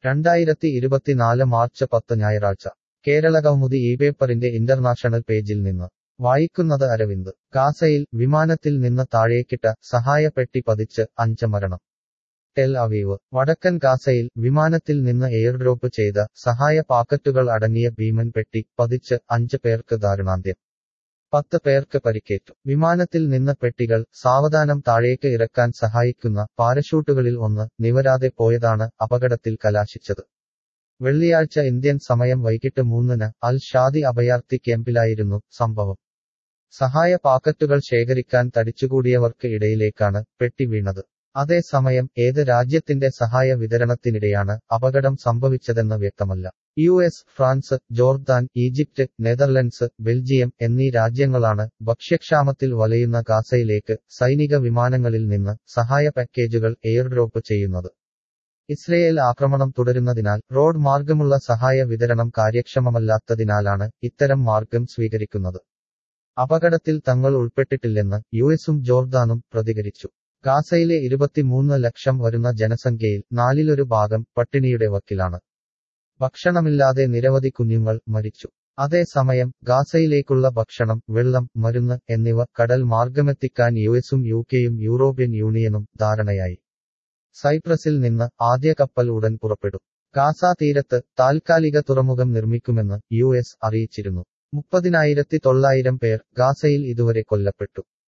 രണ്ടായിരത്തി ഇരുപത്തിനാല് മാർച്ച് പത്ത് ഞായറാഴ്ച കേരള കൗമുദി ഈ പേപ്പറിന്റെ ഇന്റർനാഷണൽ പേജിൽ നിന്ന് വായിക്കുന്നത് അരവിന്ദ് ഗാസയിൽ വിമാനത്തിൽ നിന്ന് താഴേക്കിട്ട സഹായപ്പെട്ടി പതിച്ച് അഞ്ച് മരണം ടെൽ അവീവ് വടക്കൻ ഗാസയിൽ വിമാനത്തിൽ നിന്ന് എയർഡ്രോപ്പ് ചെയ്ത സഹായ പാക്കറ്റുകൾ അടങ്ങിയ ഭീമൻ പെട്ടി പതിച്ച് അഞ്ച് പേർക്ക് ദാരുണാന്ത്യം പത്ത് പേർക്ക് പരിക്കേറ്റു വിമാനത്തിൽ നിന്ന് പെട്ടികൾ സാവധാനം താഴേക്ക് ഇറക്കാൻ സഹായിക്കുന്ന പാരഷൂട്ടുകളിൽ ഒന്ന് നിവരാതെ പോയതാണ് അപകടത്തിൽ കലാശിച്ചത് വെള്ളിയാഴ്ച ഇന്ത്യൻ സമയം വൈകിട്ട് മൂന്നിന് അൽ ഷാദി അഭയാർത്ഥി ക്യാമ്പിലായിരുന്നു സംഭവം സഹായ പാക്കറ്റുകൾ ശേഖരിക്കാൻ തടിച്ചുകൂടിയവർക്ക് ഇടയിലേക്കാണ് പെട്ടി വീണത് അതേസമയം ഏത് രാജ്യത്തിന്റെ സഹായ വിതരണത്തിനിടെയാണ് അപകടം സംഭവിച്ചതെന്ന് വ്യക്തമല്ല U S France Jordan Egypt Netherlands Belgium എന്നീ രാജ്യങ്ങളാണ് ഭക്ഷ്യക്ഷാമത്തിൽ വലയുന്ന ഗാസയിലേക്ക് സൈനിക വിമാനങ്ങളിൽ നിന്ന് സഹായ പാക്കേജുകൾ എയർഡ്രോപ്പ് ചെയ്യുന്നത് ഇസ്രയേൽ ആക്രമണം തുടരുന്നതിനാൽ റോഡ് മാർഗമുള്ള സഹായ വിതരണം കാര്യക്ഷമമല്ലാത്തതിനാലാണ് ഇത്തരം മാർഗം സ്വീകരിക്കുന്നത് അപകടത്തിൽ തങ്ങൾ ഉൾപ്പെട്ടിട്ടില്ലെന്ന് യുഎസും ജോർദാനും പ്രതികരിച്ചു ഗാസയിലെ ഇരുപത്തിമൂന്ന് ലക്ഷം വരുന്ന ജനസംഖ്യയിൽ നാലിലൊരു ഭാഗം പട്ടിണിയുടെ വക്കിലാണ് ഭക്ഷണമില്ലാതെ നിരവധി കുഞ്ഞുങ്ങൾ മരിച്ചു അതേസമയം ഗാസയിലേക്കുള്ള ഭക്ഷണം വെള്ളം മരുന്ന് എന്നിവ കടൽ മാർഗമെത്തിക്കാൻ യുഎസും യുകെയും യൂറോപ്യൻ യൂണിയനും ധാരണയായി സൈപ്രസിൽ നിന്ന് ആദ്യ കപ്പൽ ഉടൻ പുറപ്പെടും ഗാസ തീരത്ത് താൽക്കാലിക തുറമുഖം നിർമ്മിക്കുമെന്ന് യു എസ് അറിയിച്ചിരുന്നു മുപ്പതിനായിരത്തി തൊള്ളായിരം പേർ ഗാസയിൽ ഇതുവരെ കൊല്ലപ്പെട്ടു